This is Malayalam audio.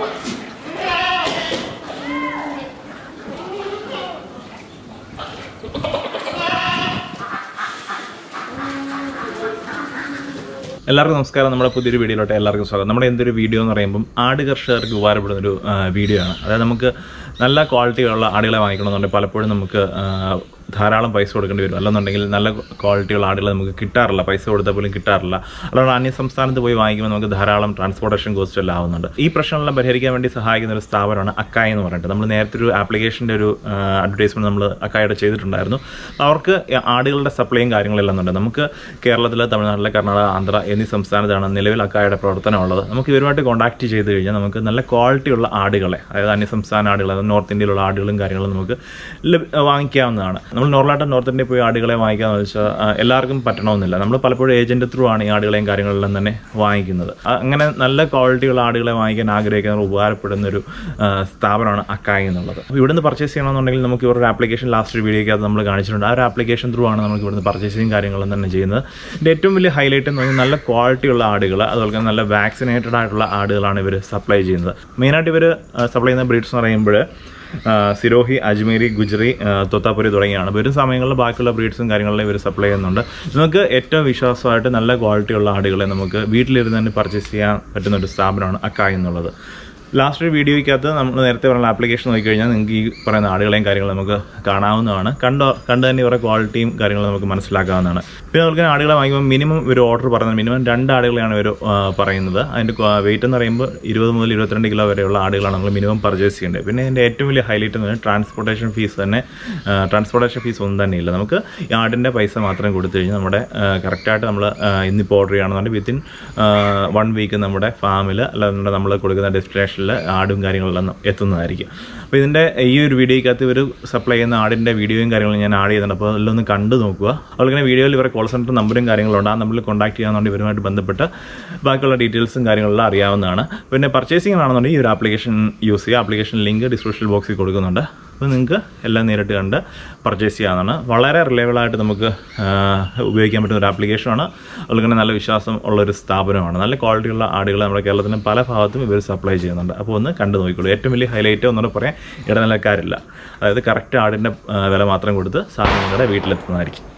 എല്ലാവർക്കും നമസ്കാരം നമ്മുടെ പുതിയൊരു വീഡിയോയിലോട്ട് എല്ലാവർക്കും സ്വാഗതം നമ്മുടെ എന്തൊരു വീഡിയോ എന്ന് പറയുമ്പം ആട് കർഷകർക്ക് ഉപകാരപ്പെടുന്ന ഒരു വീഡിയോ ആണ് അതായത് നമുക്ക് നല്ല ക്വാളിറ്റിയുള്ള ആടുകളെ വാങ്ങിക്കണമെന്നുണ്ടെങ്കിൽ പലപ്പോഴും നമുക്ക് ആ, ധാരാളം പൈസ കൊടുക്കേണ്ടി വരും അല്ലെന്നുണ്ടെങ്കിൽ നല്ല ക്വാളിറ്റിയുള്ള ആടുകളെ നമുക്ക് കിട്ടാറില്ല പൈസ കൊടുത്താൽ പോലും കിട്ടാറില്ല അതുകൊണ്ട് അന്യ സംസ്ഥാനത്ത് പോയി വാങ്ങിക്കുമ്പോൾ നമുക്ക് ധാരാളം ട്രാൻസ്പോർട്ടേഷൻ കോസ്റ്റ് എല്ലാം ആവുന്നുണ്ട് ഈ പ്രശ്നങ്ങളെല്ലാം പരിഹരിക്കാൻ വേണ്ടി സഹായിക്കുന്ന ഒരു സ്ഥാപനമാണ് അക്കായ് എന്ന് പറഞ്ഞിട്ട് നമ്മൾ നേരത്തെ ഒരു ആപ്ലിക്കേഷൻ്റെ ഒരു അഡ്വർടൈസ്മെന്റ് നമ്മൾ അക്കായുടെ ചെയ്തിട്ടുണ്ടായിരുന്നു അവർക്ക് ആടുകളുടെ സപ്ലൈയും കാര്യങ്ങളെല്ലാം ഉണ്ട് നമുക്ക് കേരളത്തിലെ തമിഴ്നാട്ടിലെ കർണാടക ആന്ധ്ര എന്നീ സംസ്ഥാനത്താണ് നിലവിൽ അക്കായുടെ പ്രവർത്തനമുള്ളത് നമുക്ക് ഇവരുമായിട്ട് കോൺടാക്ട് ചെയ്ത് കഴിഞ്ഞാൽ നമുക്ക് നല്ല ക്വാളിറ്റിയുള്ള ആടുകളെ അതായത് അന്യസംസ്ഥാന ആടുകൾ അതായത് നോർത്ത് ഇന്ത്യയിലുള്ള ആടുകളും കാര്യങ്ങളും നമുക്ക് ലഭ- വാങ്ങിക്കാവുന്നതാണ് നമ്മൾ നോർമലായിട്ട് നോർത്ത് ഇന്ത്യയിൽ പോയി ആടുകളെ വാങ്ങിക്കാന്ന് വെച്ചാൽ ആ, എല്ലാവർക്കും പറ്റണമെന്നില്ല നമ്മൾ പലപ്പോഴും ഏജന്റ് ത്രൂ ആണ് ഈ ആടുകളെയും കാര്യങ്ങളെല്ലാം തന്നെ വാങ്ങിക്കുന്നത് ആ, അങ്ങനെ നല്ല ക്വാളിറ്റിയുള്ള ആടുകളെ വാങ്ങിക്കാൻ ആഗ്രഹിക്കുന്നവർ ഉപകാരപ്പെടുന്ന ഒരു ആ, സ്ഥാപനമാണ് അക്കായി എന്നുള്ളത് അപ്പോൾ ഇവിടുന്ന് പർച്ചേസ് ചെയ്യണമെന്നുണ്ടെങ്കിൽ നമുക്ക് ഇവരുടെ ആപ്ലിക്കേഷൻ ലാസ്റ്റ് ഒരു വീഡിയോയ്ക്കകത്ത് നമ്മൾ കാണിച്ചിട്ടുണ്ട് ആ ഒരു ആപ്ലിക്കേഷൻ ത്രൂ ആണ് നമുക്ക് ഇവിടുന്ന് പർച്ചേസിങ് കാര്യങ്ങളും തന്നെ ചെയ്യുന്നത് ഇതിൻ്റെ ഏറ്റവും വലിയ ഹൈലൈറ്റ് എന്ന് പറഞ്ഞാൽ നല്ല ക്വാളിറ്റിയുള്ള ആടുകൾ അതുപോലെ തന്നെ നല്ല വാക്സിനേറ്റഡ് ആയിട്ടുള്ള ആടുകളാണ് ഇവർ സപ്ലൈ ചെയ്യുന്നത് മെയിനായിട്ട് ഇവർ സപ്ലൈ ചെയ്യുന്ന ബ്രീഡ്സ് എന്ന് പറയുമ്പോൾ ആ, സിരോഹി അജ്മീരി ഗുജറി ആ, തൊത്താപുരി തുടങ്ങിയാണ് വരും സമയങ്ങളിൽ ബാക്കിയുള്ള ബ്രീഡ്സും കാര്യങ്ങളിലും ഇവർ സപ്ലൈ ചെയ്യുന്നുണ്ട് നമുക്ക് ഏറ്റവും വിശ്വാസമായിട്ട് നല്ല ക്വാളിറ്റിയുള്ള ആടുകളെ നമുക്ക് വീട്ടിലിരുന്ന് തന്നെ പർച്ചേസ് ചെയ്യാൻ പറ്റുന്ന ഒരു സ്ഥാപനമാണ് അക്കായ് എന്നുള്ളത് ലാസ്റ്റ് ഒരു വീഡിയോയ്ക്കകത്ത് നമ്മൾ നേരത്തെ പറഞ്ഞ ആപ്ലിക്കേഷൻ നോക്കിക്കഴിഞ്ഞാൽ നിങ്ങൾക്ക് ഈ പറയുന്ന ആടുകളെയും കാര്യങ്ങളും നമുക്ക് കാണാവുന്നതാണ് കണ്ടോ കണ്ട് തന്നെ ഇവരുടെ ക്വാളിറ്റിയും കാര്യങ്ങളും നമുക്ക് മനസ്സിലാക്കാവുന്നതാണ് പിന്നെ നമുക്ക് ആടുകളെ വാങ്ങിക്കുമ്പോൾ മിനിമം ഒരു ഓർഡർ പറയുന്നത് മിനിമം രണ്ട് ആടുകളെയാണ് ഇവർ പറയുന്നത് അതിൻ്റെ വെയിറ്റ് എന്ന് പറയുമ്പോൾ ഇരുപത് മുതൽ ഇരുപത്തിരണ്ട് കിലോ വരെയുള്ള ആടുകളാണ് നമ്മൾ മിനിമം പർച്ചേസ് ചെയ്യേണ്ടത് പിന്നെ ഇതിൻ്റെ ഏറ്റവും വലിയ ഹൈലൈറ്റ് എന്ന് പറഞ്ഞാൽ ട്രാൻസ്പോർട്ടേഷൻ ഫീസ് തന്നെ ട്രാൻസ്പോർട്ടേഷൻ ഫീസ് ഒന്നും തന്നെ ഇല്ല നമുക്ക് ഈ ആടിൻ്റെ പൈസ മാത്രം കൊടുത്തു കഴിഞ്ഞാൽ നമ്മുടെ കറക്റ്റായിട്ട് നമ്മൾ ഇന്നിപ്പോൾ ഓർഡർ ചെയ്യുകയാണെന്നുണ്ടെങ്കിൽ വിത്തിൻ വൺ വീക്ക് നമ്മുടെ ഫാമിൽ അല്ലാതെ നമ്മൾ കൊടുക്കുന്ന ഡെസ്റ്റിനേഷനിൽ ആടും കാര്യങ്ങളെല്ലാം എത്തുന്നതായിരിക്കും അപ്പോൾ ഇതിൻ്റെ ഈ ഒരു വീഡിയോയ്ക്കകത്ത് ഇവർ സപ്ലൈ ചെയ്യുന്ന ആടിൻ്റെ വീഡിയോയും കാര്യങ്ങളും ഞാൻ ആഡ് ചെയ്യുന്നുണ്ട് അപ്പോൾ അതെല്ലാം ഒന്ന് കണ്ടു നോക്കുക അതുപോലെ വീഡിയോയിൽ ഇവരെ കോൾ സെൻറ്റർ നമ്പറും കാര്യങ്ങളുണ്ട് ആ നമ്പറിൽ കോൺടാക്ട് ചെയ്യാന്നുണ്ടെങ്കിൽ ഇവരുമായിട്ട് ബന്ധപ്പെട്ട് ബാക്കിയുള്ള ഡീറ്റെയിൽസും കാര്യങ്ങളെല്ലാം അറിയാവുന്നതാണ് പിന്നെ പർച്ചേസിംഗ് ആണെന്നുണ്ടെങ്കിൽ ഈ ഒരു ആപ്ലിക്കേഷൻ യൂസ് ചെയ്യുക ആപ്ലിക്കേഷൻ ലിങ്ക് ഡിസ്ക്രിപ്ഷൻ ബോക്സിൽ കൊടുക്കുന്നുണ്ട് അപ്പോൾ നിങ്ങൾക്ക് എല്ലാം നേരിട്ട് കണ്ട് പർച്ചേസ് ചെയ്യാവുന്നതാണ് വളരെ റിലയബിളായിട്ട് നമുക്ക് ആ, ഉപയോഗിക്കാൻ പറ്റുന്ന ഒരു ആപ്ലിക്കേഷനാണ് അതുപോലെ തന്നെ നല്ല വിശ്വാസം ഉള്ള ഒരു സ്ഥാപനമാണ് നല്ല ക്വാളിറ്റിയുള്ള ആടുകൾ നമ്മുടെ കേരളത്തിൻ്റെ പല ഭാഗത്തും ഇവർ സപ്ലൈ ചെയ്യുന്നുണ്ട് അപ്പോൾ ഒന്ന് കണ്ടു നോക്കിക്കോളൂ ഏറ്റവും വലിയ ഹൈലൈറ്റ് ഒന്നുകൂടെ പറയാൻ ഇടനിലക്കാരില്ല അതായത് കറക്റ്റ് ആടിൻ്റെ ആ, വില മാത്രം കൊടുത്ത് സാധനം നിങ്ങളുടെ വീട്ടിലെത്തുന്നതായിരിക്കും